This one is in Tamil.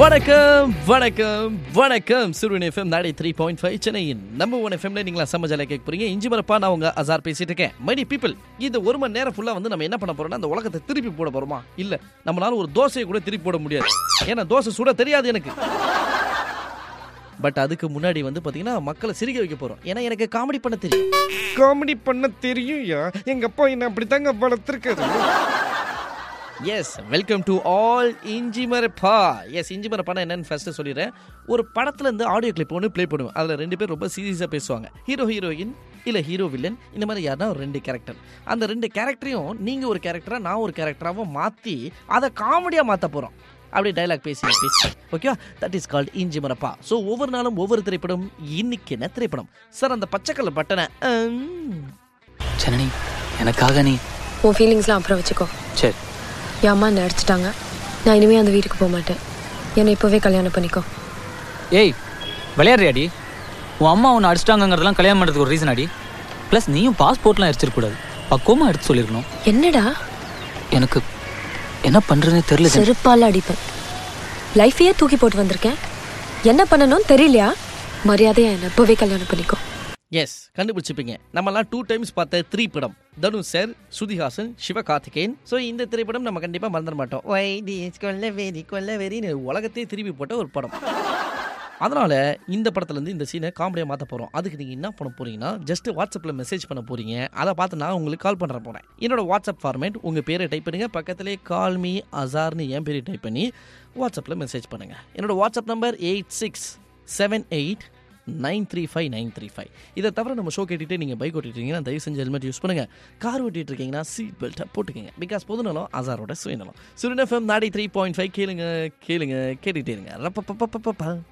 வணக்கம் வணக்கம் வணக்கம் சிறுவன் எஃப்எம் நாடி த்ரீ பாயிண்ட் ஃபைவ் சென்னையின் நம்ம ஒன் எஃப்எம்ல நீங்களா சம ஜாலியாக கேட்க போறீங்க இஞ்சி மரப்பா நான் உங்க அசார் பேசிட்டு இருக்கேன் மைடி பீப்பிள் இந்த ஒரு மணி நேரம் ஃபுல்லா வந்து நம்ம என்ன பண்ண போறோம்னா அந்த உலகத்தை திருப்பி போட போறோமா இல்ல நம்மளால ஒரு தோசையை கூட திருப்பி போட முடியாது ஏன்னா தோசை சுட தெரியாது எனக்கு பட் அதுக்கு முன்னாடி வந்து பாத்தீங்கன்னா மக்களை சிரிக்க வைக்க போறோம் ஏன்னா எனக்கு காமெடி பண்ண தெரியும் காமெடி பண்ண தெரியும் யா எங்க அப்பா என்ன அப்படித்தாங்க வளர்த்துருக்காரு எஸ் வெல்கம் டு ஆல் இஞ்சி மரப்பா எஸ் இஞ்சி மரப்பானா என்னன்னு ஃபர்ஸ்ட் சொல்லிடுறேன் ஒரு படத்துல இருந்து ஆடியோ கிளிப் ஒன்று ப்ளே பண்ணுவேன் அதில் ரெண்டு பேர் ரொம்ப சீரியஸாக பேசுவாங்க ஹீரோ ஹீரோயின் இல்லை ஹீரோ வில்லன் இந்த மாதிரி யாருன்னா ஒரு ரெண்டு கேரக்டர் அந்த ரெண்டு கேரக்டரையும் நீங்கள் ஒரு கேரக்டராக நான் ஒரு கேரக்டராகவும் மாற்றி அதை காமெடியாக மாற்ற போகிறோம் அப்படி டைலாக் பேசி பேசி ஓகேவா தட் இஸ் கால்ட் இஞ்சி மரப்பா ஸோ ஒவ்வொரு நாளும் ஒவ்வொரு திரைப்படம் இன்னைக்கு என்ன திரைப்படம் சார் அந்த பச்சைக்கல்ல பட்டனை உம். ஜனனி எனக்காக நீ உன் ஃபீலிங்ஸ்லாம் அப்புறம் வச்சுக்கோ சரி என் அம்மா என்னை அடிச்சிட்டாங்க நான் இனிமே அந்த வீட்டுக்கு போக மாட்டேன் என்னை இப்போவே கல்யாணம் பண்ணிக்கோ ஏய் விளையாடுறியாடி உன் அம்மா உன்னை அடிச்சிட்டாங்கங்கிறதெல்லாம் கல்யாணம் பண்ணுறதுக்கு ஒரு ரீசன் அடி ப்ளஸ் நீயும் பாஸ்போர்ட்லாம் அடிச்சிருக்கூடாது பக்குவமாக எடுத்து சொல்லியிருக்கணும் என்னடா எனக்கு என்ன பண்ணுறதுனே தெரியல ஜனனி. செருப்பால அடிப்பேன் லைஃபையே தூக்கி போட்டு வந்திருக்கேன் என்ன பண்ணணும்னு தெரியலையா மரியாதையா என்ன இப்போவே கல்யாணம் பண்ணிக்கோ எஸ் கண்டுபிடிச்சிப்பீங்க நம்மலாம் டூ டைம்ஸ் பார்த்த த்ரீ படம் தனுஷ் சார் ஸ்ருதிஹாசன் சிவகார்த்திகேயன் ஸோ இந்த திரைப்படம் நம்ம கண்டிப்பாக மறந்துட மாட்டோம் ஒய் டிஸ் கொல்ல வெறி கொல்ல வெறின்னு உலகத்தையே திருப்பி போட்ட ஒரு படம் அதனால இந்த படத்துலேருந்து இந்த சீனை காமெடியாக மாற்ற போகிறோம் அதுக்கு நீங்கள் என்ன பண்ண போறீங்கன்னா ஜஸ்ட் வாட்ஸ்அப்பில் மெசேஜ் பண்ண போறீங்க அதை பார்த்து நான் உங்களுக்கு கால் பண்ணுற போகிறேன் என்னோட வாட்ஸ்அப் ஃபார்மேட் உங்கள் பேரை டைப் பண்ணுங்க பக்கத்துலேயே கால் மீ அசார்னு என் பேரை டைப் பண்ணி வாட்ஸ்அப்பில் மெசேஜ் பண்ணுங்கள் என்னோட WhatsApp number eight six seven eight nine three five nine three five இதை தவிர நம்ம ஷோ கேட்டுட்டு நீங்கள் பைக் ஓட்டிட்டீங்கன்னா தயவு செஞ்சு ஹெல்மெட் யூஸ் பண்ணுங்கள் கார் ஓட்டிட்டு இருக்கீங்கன்னா சீட் பெல்ட்டை போட்டுக்கங்க பிகாஸ் பொதுநலம் அசாரோட சுயநலம் சுரின் எஃப்எம் நாடி த்ரீ பாயிண்ட் ஃபைவ் கேளுங்க கேளுங்க கேட்டுகிட்டே இருங்க ரப்ப